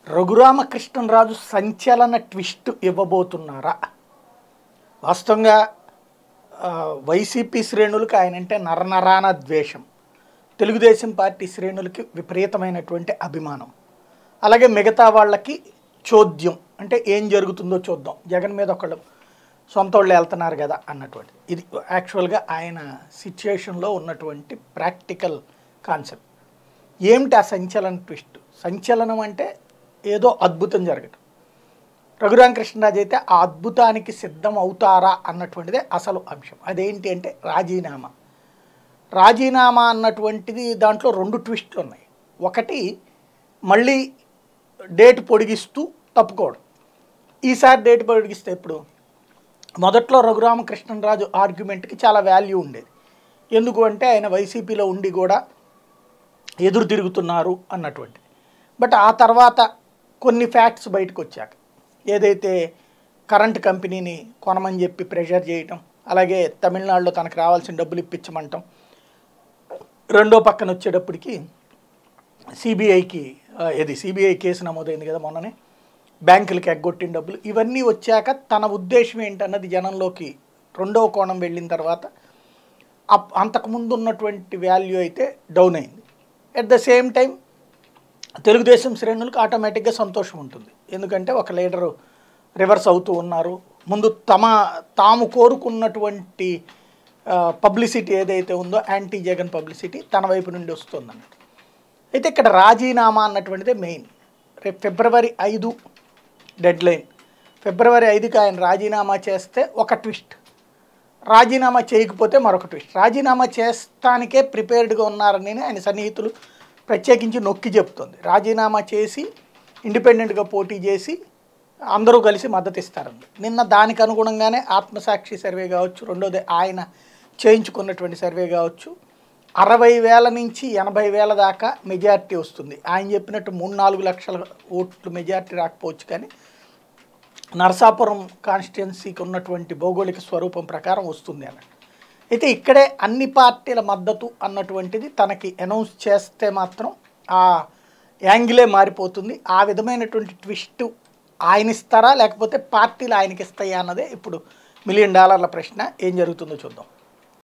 రఘురామకృష్ణరాజు సంచలన ట్విస్ట్ ఇవ్వబోతున్నారా వాస్తవంగా ఆ, వైసీపీ శ్రేణులకు ఆయన అంటే నరనరాన ద్వేషం తెలుగుదేశం పార్టీ శ్రేణులకి విపరీతమైనటువంటి అభిమానం అలాగే మిగతా వాళ్ళకి చోద్యం అంటే ఏం జరుగుతుందో చూద్దాం జగన్ మీద ఒకళ్ళు సొంత వాళ్ళు వెళ్తున్నారు కదా అన్నటువంటి ఇది యాక్చువల్గా ఆయన సిచ్యుయేషన్లో ఉన్నటువంటి ప్రాక్టికల్ కాన్సెప్ట్ ఏమిటి ఆ సంచలన ట్విస్ట్ సంచలనం అంటే ఏదో అద్భుతం జరగటం రఘురామకృష్ణరాజు అయితే ఆ అద్భుతానికి సిద్ధం అవుతారా అన్నటువంటిదే అసలు అంశం అదేంటి అంటే రాజీనామా రాజీనామా అన్నటువంటిది దాంట్లో రెండు ట్విస్ట్లు ఉన్నాయి ఒకటి మళ్ళీ డేట్ పొడిగిస్తూ తప్పుకోవడం ఈసారి డేట్ పొడిగిస్తే ఇప్పుడు మొదట్లో రఘురామకృష్ణరాజు ఆర్గ్యుమెంట్కి చాలా వాల్యూ ఉండేది ఎందుకు అంటే ఆయన వైసీపీలో ఉండి కూడా ఎదురు తిరుగుతున్నారు అన్నటువంటి బట్ ఆ తర్వాత కొన్ని ఫ్యాక్ట్స్ బయటకు వచ్చాక ఏదైతే కరెంట్ కంపెనీని కొనమని చెప్పి ప్రెషర్ చేయటం అలాగే తమిళనాడులో తనకు రావాల్సిన డబ్బులు ఇప్పించమంటాం రెండో పక్కన వచ్చేటప్పటికి సిబిఐకి ఇది సిబిఐ కేసు నమోదైంది కదా మొన్ననే బ్యాంకులకి ఎగ్గొట్టిన డబ్బులు ఇవన్నీ వచ్చాక తన ఉద్దేశం ఏంటన్నది జనంలోకి రెండవ కోణం వెళ్ళిన తర్వాత అప్ అంతకుముందు ఉన్నటువంటి వాల్యూ అయితే డౌన్ అయింది at the same time Telugu Desam శ్రేణులకు ఆటోమేటిక్గా సంతోషం ఉంటుంది ఎందుకంటే ఒక లీడరు రివర్స్ అవుతూ ఉన్నారు ముందు తమ తాము కోరుకున్నటువంటి పబ్లిసిటీ ఏదైతే ఉందో యాంటీ జగన్ పబ్లిసిటీ తన వైపు నుండి వస్తుంది అన్నట్టు అయితే ఇక్కడ రాజీనామా అన్నటువంటిదే మెయిన్ రేపు ఫిబ్రవరి ఐదు డెడ్ లైన్ ఫిబ్రవరి ఐదుకి ఆయన రాజీనామా చేస్తే ఒక ట్విస్ట్ రాజీనామా చేయకపోతే మరొక ట్విస్ట్ రాజీనామా చేస్తానికే ప్రిపేర్డ్గా ఉన్నారని ఆయన సన్నిహితులు ప్రత్యేకించి నొక్కి చెప్తుంది రాజీనామా చేసి ఇండిపెండెంట్గా పోటీ చేసి అందరూ కలిసి మద్దతు ఇస్తారండి నిన్న దానికి అనుగుణంగానే ఆత్మసాక్షి సర్వే కావచ్చు రెండోది ఆయన చేయించుకున్నటువంటి సర్వే కావచ్చు అరవై వేల నుంచి ఎనభై వేల దాకా మెజారిటీ వస్తుంది ఆయన చెప్పినట్టు మూడు నాలుగు లక్షల ఓట్లు మెజారిటీ రాకపోవచ్చు కానీ నరసాపురం కాన్స్టిట్యున్సీకి ఉన్నటువంటి భౌగోళిక స్వరూపం ప్రకారం వస్తుంది అన్నట్టు అయితే ఇక్కడే అన్ని పార్టీల మద్దతు అన్నటువంటిది తనకి అనౌన్స్ చేస్తే మాత్రం ఆ యాంగిలే మారిపోతుంది ఆ విధమైనటువంటి ట్విస్ట్ ఆయన ఇస్తారా లేకపోతే పార్టీలు ఆయనకి ఇస్తాయా అన్నదే ఇప్పుడు మిలియన్ డాలర్ల ప్రశ్న ఏం జరుగుతుందో చూద్దాం